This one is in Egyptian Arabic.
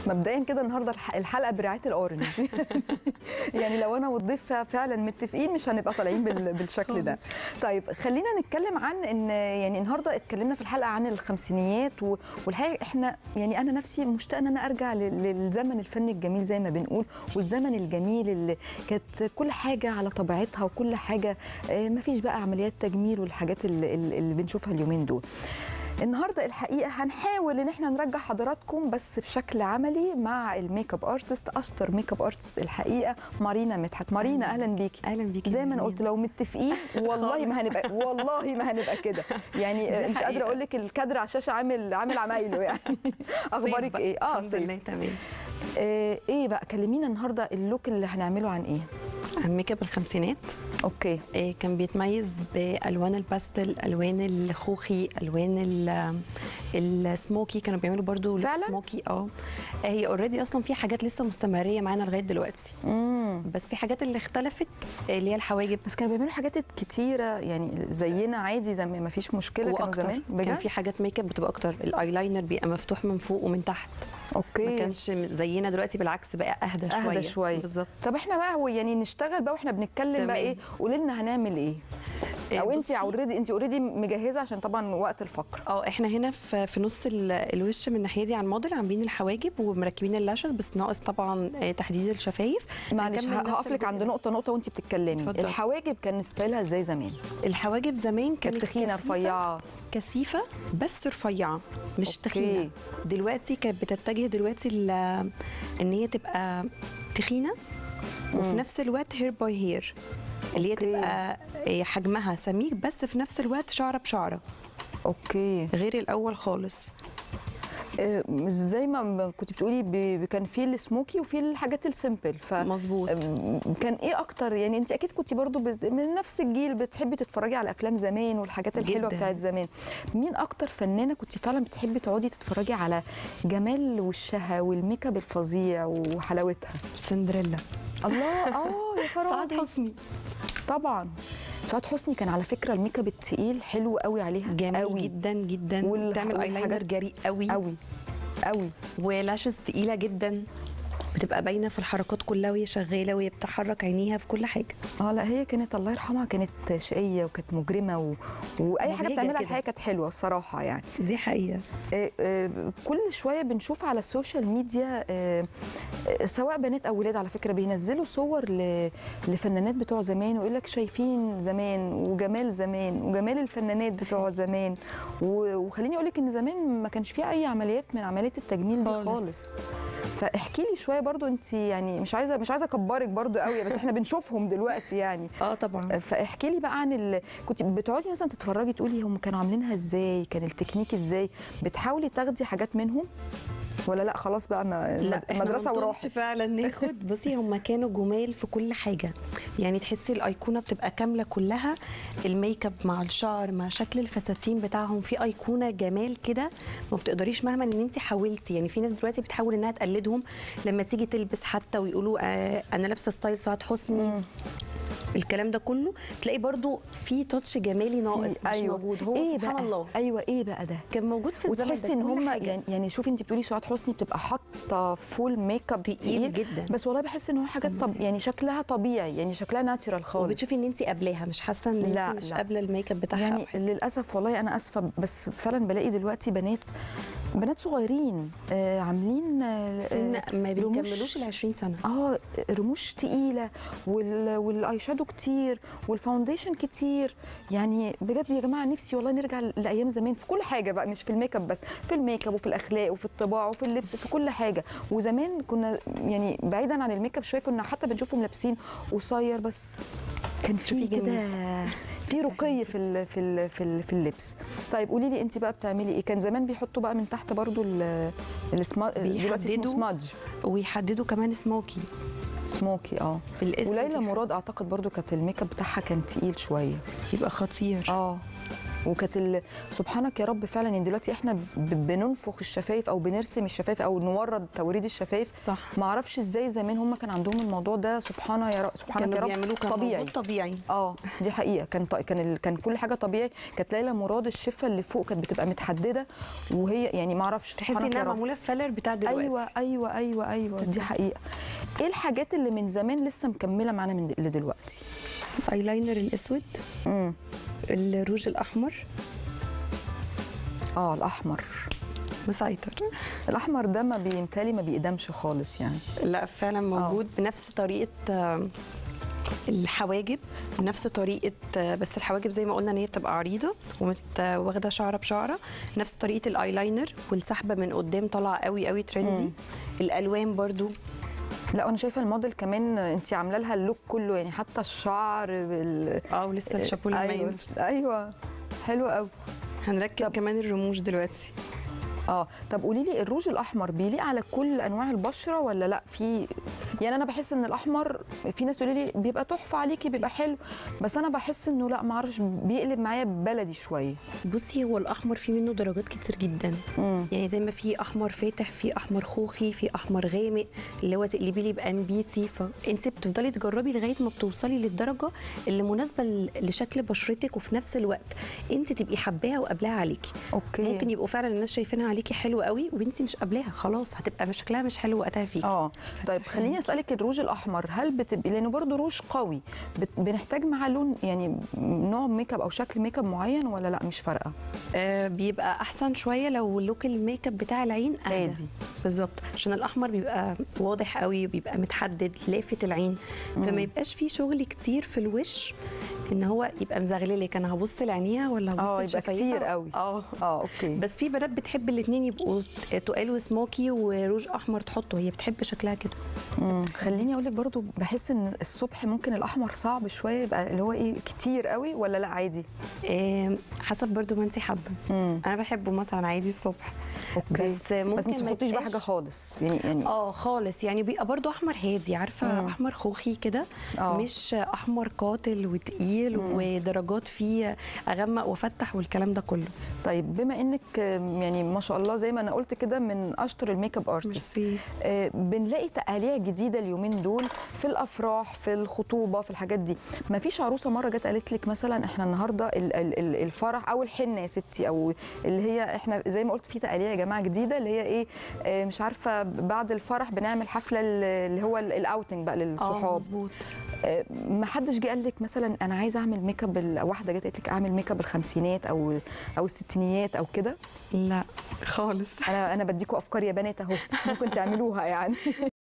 مبدئيا كده النهارده الح- الحلقه برعايه الاورنج يعني لو انا والضيف فعلا متفقين مش هنبقى طالعين بال- بالشكل ده طيب خلينا نتكلم عن ان يعني النهارده اتكلمنا في الحلقه عن الخمسينيات و- والحقيقه احنا يعني انا نفسي مشتاقه ان انا ارجع لل- للزمن الفن الجميل زي ما بنقول والزمن الجميل اللي كانت كل حاجه على طبيعتها وكل حاجه ما فيش بقى عمليات تجميل والحاجات اللي, اللي بنشوفها اليومين دول النهارده الحقيقه هنحاول ان احنا نرجع حضراتكم بس بشكل عملي مع الميك اب ارتست اشطر ميك اب ارتست الحقيقه مارينا مدحت مارينا اهلا بيكي اهلا بيكي زي ما انا قلت لو متفقين والله ما هنبقى والله ما هنبقى كده يعني مش قادره اقول لك الكادر على الشاشه عامل عامل عمايله يعني اخبارك ايه اه اه الحمد لله صيف تمام آه ايه بقى كلمينا النهارده اللوك اللي هنعمله عن ايه الميك اب الخمسينات اوكي آه، كان بيتميز بالوان الباستل الوان الخوخي الوان ال- السموكي كانوا بيعملوا برضو لوك فعلاً؟ سموكي اه آه، هي اوريدي اصلا في حاجات لسه مستمريه معانا لغايه دلوقتي امم بس في حاجات اللي اختلفت آه، اللي هي الحواجب بس كانوا بيعملوا حاجات كتيره يعني زينا عادي زي ما فيش مشكله كانوا واكتر زمان كان بجد في حاجات ميك اب بتبقى اكتر الايلاينر بيبقى مفتوح من فوق ومن تحت ما اوكي كانش زينا دلوقتي بالعكس بقى اهدى شويه اهدى شويه بالظبط طب احنا بقى هو يعني نشتغل بقى واحنا بنتكلم بقى تمام. ايه قولي لنا هنعمل ايه آه، او انت بصي، اوريدي انت اوريدي مجهزه عشان طبعا وقت الفقره اه احنا هنا في في نص ال- الوش من الناحيه دي على الموديل عاملين الحواجب ومركبين اللاشز بس ناقص طبعا آه، تحديد الشفايف معلش هنكمل نفس هقف لك عند الجزء. نقطه نقطه وانت بتتكلمي اتفضلي. الحواجب كان ستايلها ازاي زمان الحواجب زمان كانت كانت تخينه كثيفة- رفيعه كثيفه بس رفيعه مش أوكي. تخينه دلوقتي كانت بتتجه دلوقتي ل- ان هي تبقى تخينه وفي مم. نفس الوقت هير باي هير اللي هي أوكي. تبقى آه، حجمها سميك بس في نفس الوقت شعره بشعره اوكي غير الاول خالص آه، مش زي ما كنت بتقولي ب- كان في السموكي وفي الحاجات السيمبل ف مظبوط أم، كان ايه اكتر يعني انت اكيد كنت برضو بت- من نفس الجيل بتحبي تتفرجي على افلام زمان والحاجات الحلوه جداً. بتاعت زمان مين اكتر فنانه كنت فعلا بتحبي تقعدي تتفرجي على جمال وشها والميك اب الفظيع وحلاوتها سندريلا الله اه يا سعاد خرابي حسني طبعا سعاد حسني كان على فكره الميك اب التقيل حلو قوي عليها جميل قوي جدا جدا والح- بتعمل ايلاينر والحاجات- جريء قوي قوي قوي ولاشز تقيله جدا بتبقى باينه في الحركات كلها وهي شغاله وهي بتحرك عينيها في كل حاجه اه لا هي كانت الله يرحمها كانت شقيه وكانت مجرمه و... واي حاجه مبهجة بتعملها كده. الحقيقه كانت حلوه الصراحه يعني دي حقيقه آه، آه، كل شويه بنشوف على السوشيال ميديا آه، آه، سواء بنات او ولاد على فكره بينزلوا صور ل- لفنانات بتوع زمان ويقول لك شايفين زمان وجمال زمان وجمال الفنانات بتوع زمان و- وخليني اقول لك ان زمان ما كانش فيه اي عمليات من عمليات التجميل دي خالص. خالص فاحكي لي شويه برضو انت يعني مش عايزه مش عايزه اكبرك برضو قوي بس احنا بنشوفهم دلوقتي يعني اه طبعا فاحكي لي بقى عن ال... كنت بتقعدي مثلا تتفرجي تقولي هم كانوا عاملينها ازاي كان التكنيك ازاي بتحاولي تاخدي حاجات منهم ولا لا خلاص بقى ما... لا احنا مدرسه ما وراحت بنطولش فعلا ناخد بصي هم كانوا جمال في كل حاجه يعني تحسي الايقونه بتبقى كامله كلها الميك اب مع الشعر مع شكل الفساتين بتاعهم في ايقونه جمال كده ما بتقدريش مهما ان انت حاولتي يعني في ناس دلوقتي بتحاول انها تقلدهم لما تيجي تلبس حتى ويقولوا آه انا لابسه ستايل سعاد حسني مم. الكلام ده كله تلاقي برضو في تاتش جمالي ناقص في- مش موجود هو ايه سبحان بقى الله ايوه ايه بقى ده كان موجود في الزمن وتحسي ده ان كل هم حاجة. يعني يعني شوفي انت بتقولي سعاد حسني بتبقى حاطه فول ميك اب تقيل تقيل جدا. بس والله بحس ان هو حاجات طب يعني شكلها طبيعي يعني شكلها ناتشرال خالص وبتشوفي ان انت قبلاها مش حاسه ان لا، انت مش لا. قابله الميك اب بتاعها يعني أو حاجة. للاسف والله انا اسفه بس فعلا بلاقي دلوقتي بنات بنات صغيرين آه عاملين آه سن آه، ما رموش- بيكملوش ال 20 سنه اه رموش تقيله وال... والاي شادو كتير والفاونديشن كتير يعني بجد يا جماعه نفسي والله نرجع لايام زمان في كل حاجه بقى مش في الميك اب بس في الميك اب وفي الاخلاق وفي الطباع وفي اللبس في كل حاجه وزمان كنا يعني بعيدا عن الميك اب شويه كنا حتى بنشوفهم لابسين قصير بس كان في شوفي كده جميل. في رقي في ال في ال في, ال في اللبس طيب قولي لي انت بقى بتعملي ايه كان زمان بيحطوا بقى من تحت برضو ال- السما دلوقتي اسمه بيحددوا سمادج ويحددوا كمان سموكي سموكي اه في الاسم وليلى كده. مراد اعتقد برضو كانت الميك اب بتاعها كان تقيل شويه يبقى خطير اه وكانت ال- سبحانك يا رب فعلا يعني دلوقتي احنا ب- بننفخ الشفايف او بنرسم الشفايف او نورد توريد الشفايف صح ما اعرفش ازاي زمان هم كان عندهم الموضوع ده سبحانه يا رب سبحانك كانوا يا رب بيعملوه كان طبيعي موجود طبيعي اه دي حقيقه كان ط- كان ال- كان كل حاجه طبيعي كانت ليلى مراد الشفه اللي فوق كانت بتبقى متحدده وهي يعني ما اعرفش تحسي سبحانك يا انها رب معموله في فيلر بتاع دلوقتي ايوه ايوه ايوه ايوه دي حقيقه ايه الحاجات اللي من زمان لسه مكمله معانا من لدلوقتي الايلاينر الاسود امم الروج الاحمر اه الاحمر مسيطر الاحمر ده ما بيمتالي ما بيقدمش خالص يعني لا فعلا موجود بنفس طريقه آه، الحواجب بنفس طريقه آه، بس الحواجب زي ما قلنا ان هي بتبقى عريضه ومت- واخده شعره بشعره نفس طريقه الايلاينر والسحبه من قدام طالعه قوي قوي ترندي مم. الالوان برضو لا انا شايفه الموديل كمان انت عامله لها اللوك كله يعني حتى الشعر بال اه ولسه الشابو لما ايوه ينزل. ايوه حلو قوي هنركب طب- كمان الرموش دلوقتي اه طب قولي لي الروج الاحمر بيليق على كل انواع البشره ولا لا في يعني انا بحس ان الاحمر في ناس يقولوا لي بيبقى تحفه عليكي بيبقى حلو بس انا بحس انه لا ما اعرفش بيقلب معايا بلدي شويه بصي هو الاحمر فيه منه درجات كتير جدا امم يعني زي ما في احمر فاتح في احمر خوخي في احمر غامق اللي هو تقلبي لي بانبيتي فانت بتفضلي تجربي لغايه ما بتوصلي للدرجه اللي مناسبه ل- لشكل بشرتك وفي نفس الوقت انت تبقي حباها وقابلاها عليكي اوكي ممكن يبقوا فعلا الناس شايفينها عليكي حلوه قوي وانت مش قابلاها خلاص هتبقى مش- شكلها مش حلو وقتها فيكي اه طيب خليني اسالك الروج الاحمر هل بتبقي لانه برضه روج قوي بت... بنحتاج معاه لون يعني نوع ميك اب او شكل ميك اب معين ولا لا مش فارقه آه بيبقى احسن شويه لو لوك الميك اب بتاع العين اهدى هادي. بالظبط عشان الاحمر بيبقى واضح قوي بيبقى متحدد لافت العين فما يبقاش فيه شغل كتير في الوش ان هو يبقى مزغللك انا هبص لعينيها ولا هبص اه يبقى لشفايفها؟ كتير قوي اه اه اوكي بس في بنات بتحب الاثنين يبقوا تقال وسموكي وروج احمر تحطه هي بتحب شكلها كده مم. خليني اقول لك برضو بحس ان الصبح ممكن الاحمر صعب شويه يبقى اللي هو ايه كتير قوي ولا لا عادي آه حسب برضو ما انت حابه مم. انا بحبه مثلا عادي الصبح اوكي بس ممكن بس ما تحطيش بقى يبقاش- حاجه خالص يعني يعني اه خالص يعني بيبقى برضو احمر هادي عارفه مم. احمر خوخي كده آه. مش احمر قاتل وتقيل ودرجات فيه اغمق وافتح والكلام ده كله طيب بما انك آم، يعني ما شاء الله زي ما انا قلت كده من اشطر الميك اب ارتست ميرسي آه، بنلاقي تقاليع جديده اليومين دول في الافراح في الخطوبه في الحاجات دي ما فيش عروسه مره جت قالت لك مثلا احنا النهارده ال- ال- ال- الفرح او الحنه يا ستي او اللي هي احنا زي ما قلت في تقاليع يا جماعه جديده اللي هي ايه آه، مش عارفه بعد الفرح بنعمل حفله ال- اللي هو ال- الاوتنج بقى اه للصحاب مظبوط آه، ما حدش جه قال لك مثلا انا عايزه اعمل ميك اب ال- واحده جت قالت لك اعمل ميك اب الخمسينات او او الستينيات او كده لا خالص انا انا بديكوا افكار يا بنات اهو ممكن تعملوها يعني